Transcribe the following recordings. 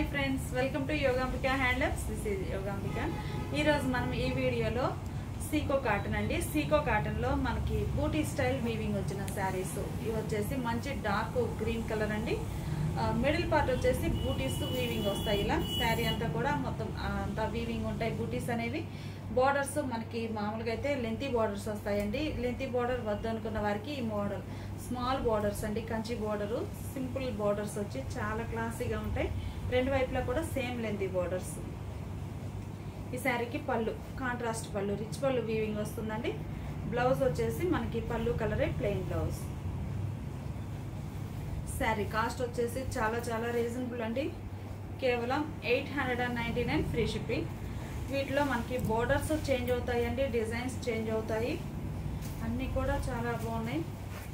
hi friends welcome to Yogambika handlooms this is Yogambika ఈరోజు మనం ఈ వీడియోలో సీకో కాటన్ అండి సీకో కాటన్లో మనకి బూటీ స్టైల్ వీవింగ్ వచ్చిన శారీస్ ఇవి వచ్చేసి మంచి డార్క్ గ్రీన్ కలర్ అండి మిడిల్ పార్ట్ వచ్చేసి బూటీస్ వీవింగ్ వస్తాయి ఇలా శారీ అంతా కూడా మొత్తం ఆ, అంతా వీవింగ్ ఉంటాయి బూటీస్ అనేవి బార్డర్స్ మనకి మామూలుగా అయితే లెంతీ బార్డర్స్ వస్తాయండి లెంతీ బార్డర్ వద్దు అనుకున్న వారికి ఈ మోడల్ స్మాల్ బార్డర్స్ అండి కంచి బార్డరు సింపుల్ బార్డర్స్ వచ్చి చాలా క్లాసీగా ఉంటాయి రెండు వైపులా కూడా సేమ్ లెంతీ బార్డర్స్ ఈ శారీకి పళ్ళు కాంట్రాస్ట్ పళ్ళు రిచ్ పళ్ళు వీవింగ్ వస్తుందండి బ్లౌజ్ వచ్చేసి మనకి పళ్ళు కలరే ప్లెయిన్ బ్లౌజ్ శారీ కాస్ట్ వచ్చేసి చాలా చాలా రీజనబుల్ అండి కేవలం eight hundred and ninety nine free shipping వీటిలో మనకి బోర్డర్స్ చేంజ్ అవుతాయండి డిజైన్స్ చేంజ్ అవుతాయి అన్నీ కూడా చాలా బాగున్నాయి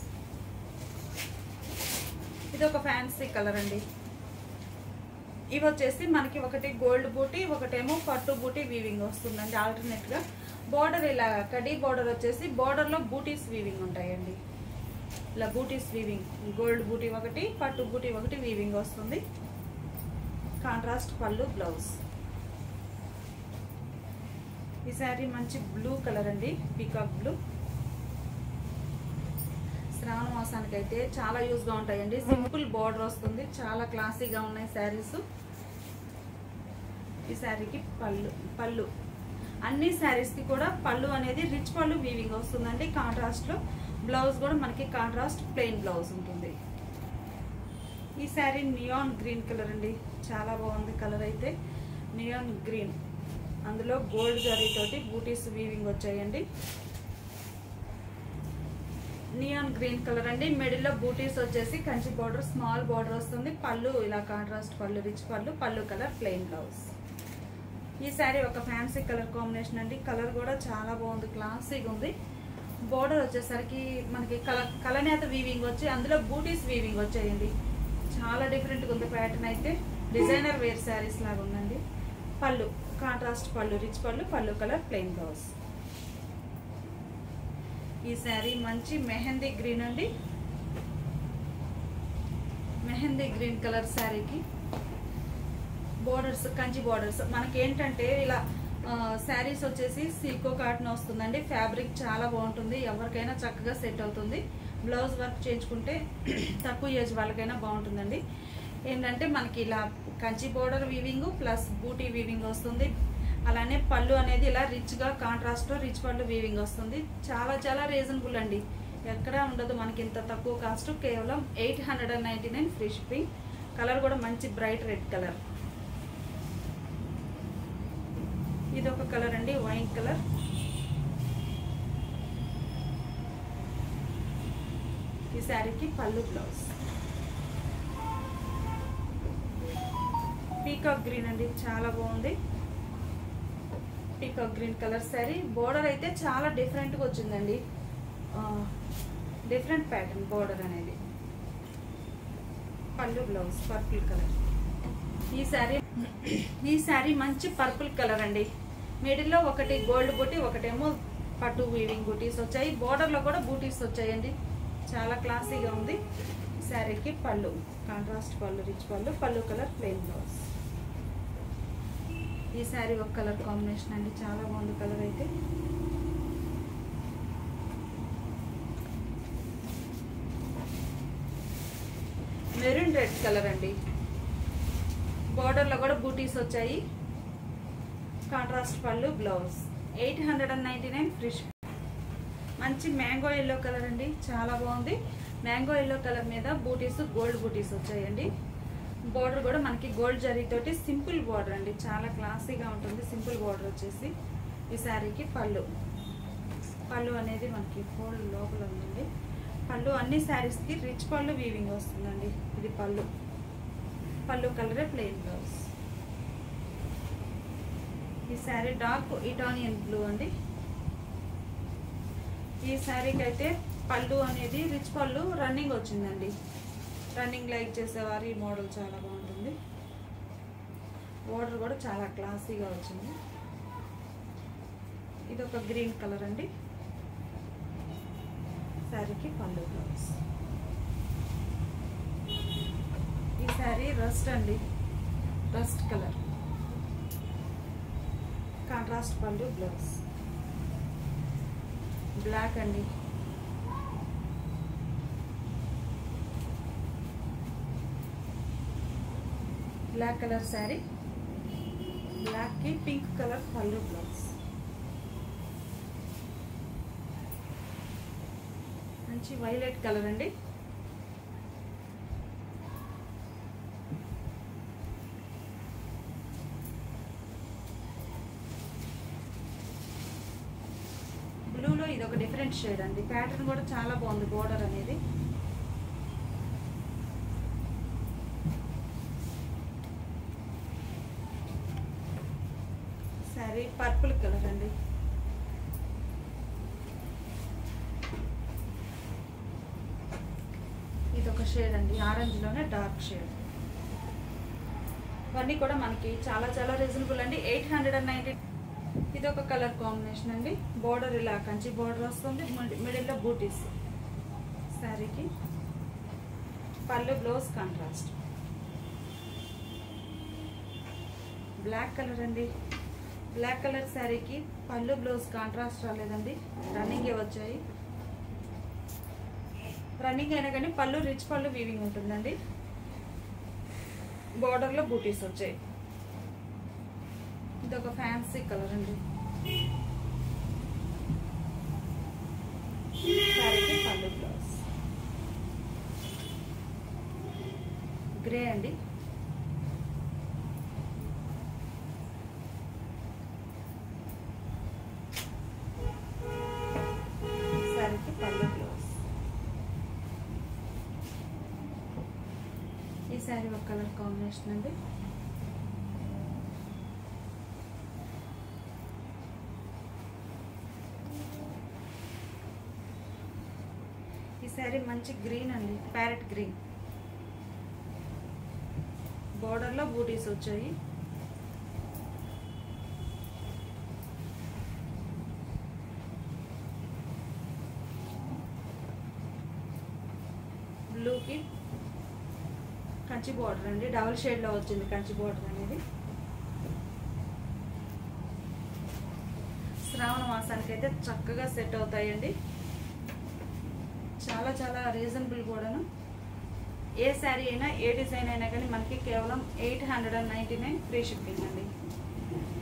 ఇది ఒక ఫ్యాన్సీ కలర్ అండి ఇవి వచ్చేసి మనకి ఒకటి గోల్డ్ బూటీ ఒకటేమో పట్టు బూటీ వీవింగ్ వస్తుందండి ఆల్టర్నేట్ గా బోర్డర్ ఇలా కడీ బోర్డర్ వచ్చేసి బోర్డర్ లో బూటీస్ వీవింగ్ ఉంటాయండి ఇలా బూటీస్ వీవింగ్ గోల్డ్ బూటీ ఒకటి పట్టు బూటీ ఒకటి వీవింగ్ వస్తుంది కాంట్రాస్ట్ పళ్ళు బ్లౌజ్ ఈ శారీ మంచి బ్లూ కలర్ అండి పీకాక్ బ్లూ శ్రావణ మాసానికి అయితే చాలా యూజ్ గా ఉంటాయండి సింపుల్ బార్డర్ వస్తుంది చాలా క్లాసీగా ఉన్నాయి శారీస్ ఈ శారీకి పళ్ళు పళ్ళు అన్ని శారీస్ కి కూడా పళ్ళు అనేది రిచ్ పళ్ళు వీవింగ్ వస్తుందండి కాంట్రాస్ట్ లో బ్లౌజ్ కూడా మనకి కాంట్రాస్ట్ ప్లెయిన్ బ్లౌజ్ ఉంటుంది ఈ శారీ నియాన్ గ్రీన్ కలర్ అండి చాలా బాగుంది కలర్ అయితే నియాన్ గ్రీన్ అందులో గోల్డ్ జరీ తోటి బూటీస్ వీవింగ్ వచ్చాయండి నియాన్ గ్రీన్ కలర్ అండి మిడిల్ లో బూటీస్ వచ్చేసి కంచి బార్డర్ స్మాల్ బార్డర్ వస్తుంది పళ్ళు ఇలా కాంట్రాస్ట్ పళ్ళు రిచ్ పళ్ళు పళ్ళు కలర్ ప్లెయిన్ బ్లౌజ్ ఈ శారీ ఒక ఫ్యాన్సీ కలర్ కాంబినేషన్ అండి కలర్ కూడా చాలా బాగుంది క్లాసీగా ఉంది బార్డర్ వచ్చేసరికి మనకి కల కలనేత వీవింగ్ వచ్చి అందులో బూటీస్ వీవింగ్ వచ్చాయండి చాలా డిఫరెంట్గా ఉంది ప్యాటర్న్ అయితే డిజైనర్ వేర్ శారీస్ లాగా ఉందండి పళ్ళు కాంట్రాస్ట్ పళ్ళు రిచ్ పళ్ళు పళ్ళు కలర్ ప్లెయిన్ బ్లౌజ్ ఈ శారీ మంచి మెహందీ గ్రీన్ అండి మెహందీ గ్రీన్ కలర్ శారీకి బోర్డర్స్ కంచి బోర్డర్స్ మనకి ఏంటంటే ఇలా శారీస్ వచ్చేసి సీకో కాటన్ వస్తుందండి ఫ్యాబ్రిక్ చాలా బాగుంటుంది ఎవరికైనా చక్కగా సెట్ అవుతుంది బ్లౌజ్ వర్క్ చేయించుకుంటే తక్కువ ఏజ్ వాళ్ళకైనా బాగుంటుందండి ఏంటంటే మనకి ఇలా Kanchi border weaving plus buti weaving వస్తుంది అలానే పళ్ళు అనేది ఇలా రిచ్గా కాంట్రాస్ట్లో రిచ్ పళ్ళు వీవింగ్ వస్తుంది చాలా చాలా రీజనబుల్ అండి ఎక్కడా ఉండదు మనకి ఇంత తక్కువ కాస్ట్ కేవలం eight hundred and ninety nine free shipping colour కూడా మంచి బ్రైట్ రెడ్ కలర్ ఇది ఒక కలర్ అండి వైన్ కలర్ ఈ శారీకి పళ్ళు బ్లౌజ్ పీకాక్ గ్రీన్ అండి చాలా బాగుంది peacock green colour sari border అయితే చాలా డిఫరెంట్గా వచ్చిందండి డిఫరెంట్ ప్యాటర్న్ బోర్డర్ అనేది పళ్ళు బ్లౌజ్ పర్పుల్ కలర్ ఈ శారీ ఈ శారీ మంచి పర్పుల్ కలర్ అండి మిడిల్లో ఒకటి గోల్డ్ బూటీ ఒకటేమో పట్టు వీవింగ్ బూటీస్ వచ్చాయి బోర్డర్లో కూడా బూటీస్ వచ్చాయండి చాలా క్లాసీగా ఉంది ఈ శారీకి పళ్ళు కాంట్రాస్ట్ పళ్ళు రిచ్ పళ్ళు పళ్ళు కలర్ ప్లెయిన్ బ్లౌజ్ ఈ శారీ ఒక కలర్ కాంబినేషన్ అండి చాలా బాగుంది కలర్ అయితే మెరూన్ రెడ్ కలర్ అండి బార్డర్లో కూడా బూటీస్ వచ్చాయి కాంట్రాస్ట్ పళ్ళు blouse eight hundred and ninety nine ఫ్రిష్ మంచి మ్యాంగో ఎల్లో కలర్ అండి చాలా బాగుంది మ్యాంగో ఎల్లో కలర్ మీద బూటీస్ గోల్డ్ బూటీస్ వచ్చాయండి బార్డర్ కూడా మనకి గోల్డ్ జరీతోటి సింపుల్ బార్డర్ అండి చాలా క్లాసీగా ఉంటుంది సింపుల్ బార్డర్ వచ్చేసి ఈ శారీకి పళ్ళు పళ్ళు అనేది మనకి ఫోల్డ్ లోపల ఉందండి పళ్ళు అన్ని శారీస్కి రిచ్ పళ్ళు వీవింగ్ వస్తుందండి ఇది పళ్ళు పళ్ళు కలరే ప్లెయిన్ బ్లౌజ్ ఈ శారీ డార్క్ ఇటానియన్ బ్లూ అండి ఈ శారీకి అయితే పళ్ళు అనేది రిచ్ పళ్ళు రన్నింగ్ వచ్చిందండి రన్నింగ్ లైక్ చేసేవారు ఈ మోడల్ చాలా బాగుంటుంది బోర్డర్ కూడా చాలా క్లాసీగా వచ్చింది ఇది ఒక గ్రీన్ కలర్ అండి శారీకి పళ్ళు బ్లౌజ్ ఈ శారీ రస్ట్ అండి రస్ట్ కలర్ కాంట్రాస్ట్ పళ్ళు బ్లౌజ్ బ్లాక్ అండి బ్లాక్ కలర్ శారీ బ్లాక్కి పింక్ కలర్ పళ్ళు బ్లౌజ్ మంచి వైలెట్ కలర్ అండి బ్లూలో ఇది ఒక డిఫరెంట్ షేడ్ అండి ప్యాటర్న్ కూడా చాలా బాగుంది బోర్డర్ అనేది సారీ పర్పుల్ కలర్ అండి ఇది ఒక షేడ్ అండి ఆరెంజ్లోనే డార్క్ షేడ్ ఇవన్నీ కూడా మనకి చాలా చాలా రీజనబుల్ అండి ఎయిట్ హండ్రెడ్ అండ్ నైంటీ ఇది ఒక కలర్ కాంబినేషన్ అండి బోర్డర్ ఇలా కంచి బోర్డర్ వస్తుంది మిడిల్లో బూటీస్ శారీకి పళ్ళు బ్లౌజ్ కాంట్రాస్ట్ బ్లాక్ కలర్ అండి బ్లాక్ కలర్ శారీకి పళ్ళు బ్లౌజ్ కాంట్రాస్ట్ రాలేదండి రన్నింగే వచ్చాయి రన్నింగ్ అయినా కానీ పళ్ళు రిచ్ పళ్ళు వీవింగ్ ఉంటుందండి బోర్డర్లో బూటీస్ వచ్చాయి ఇది ఒక ఫ్యాన్సీ కలర్ అండి శారీకి పళ్ళు బ్లౌజ్ గ్రే అండి శారీకి పళ్ళు బ్లౌజ్ ఈ శారీ ఒక కలర్ కాంబినేషన్ అండి ఈ శారీ మంచి గ్రీన్ అండి ప్యారెట్ గ్రీన్ బోర్డర్లో బూటీస్ వచ్చాయి బ్లూకి కంచి బోర్డర్ అండి డబల్ షేడ్లో వచ్చింది కంచి బోర్డర్ అనేది శ్రావణ మాసానికి అయితే చక్కగా సెట్ అవుతాయండి చాలా చాలా రీజనబుల్ కూడాను ఏ శారీ అయినా ఏ డిజైన్ అయినా కానీ మనకి కేవలం eight hundred and ninety nine free shipping అండి